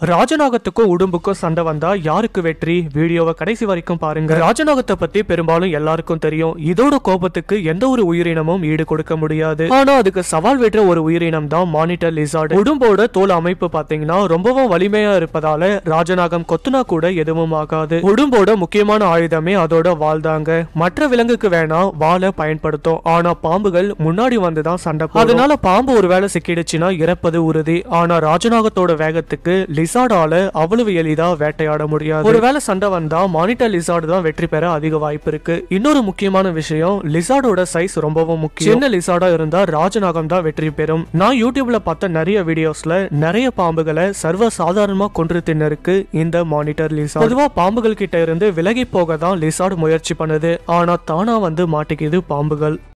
ராஜநாகத்துக்கும் உடும்புக்கும் சண்டை வந்தா யாருக்கு வெற்றி வீடியோவை கடைசி வரைக்கும் பாருங்க ராஜநாகத்தை பத்தி பெரும்பாலும் எல்லாருக்கும் தெரியும் இதோட கோபத்துக்கு எந்த ஒரு உயிரினமும் ஈடு கொடுக்க முடியாது ஆனா அதுக்கு சவால் விடுற ஒரு உயிரினம் தான் மானிட்டர் லிசார்டு உடும்போட தோல் அமைப்பு பாத்தீங்கன்னா ரொம்பவும் வலிமையா இருப்பதால ராஜநாகம் கொத்துனா கூட எதுவும் ஆகாது உடும்போட முக்கியமான ஆயுதமே அதோட வால் தாங்க மற்ற விலங்குக்கு வேணா வாளை பயன்படுத்தும் ஆனா பாம்புகள் முன்னாடி வந்து தான் சண்டை போடும். அதனால பாம்பு ஒருவேளை சிக்கிடுச்சுன்னா இறப்பது உறுதி ஆனா ராஜநாகத்தோட வேகத்துக்கு லிசார்டால அவ்வளவு எளிதா வேட்டையாட முடியாது ஒருவேளை சண்டை வந்தா மானிட்டர் லிசார்டு தான் வெற்றி பெற அதிக வாய்ப்பு இருக்கு இன்னொரு முக்கியமான விஷயம் லிசார்டோட சைஸ் ரொம்பவும் முக்கியம் சின்ன லிசார்டா இருந்தா ராஜநாகம் தான் வெற்றி பெறும் நான் யூடியூப்ல பார்த்த நிறைய வீடியோஸ்ல நிறைய பாம்புகளை சர்வ சாதாரணமா கொன்று தின்னருக்கு இந்த மானிட்டர் லிசார்ட் பொதுவா பாம்புகள் கிட்ட இருந்து விலகி போக தான் லிசார்ட் முயற்சி பண்ணுது ஆனா தானா வந்து மாட்டிக்குது பாம்புகள்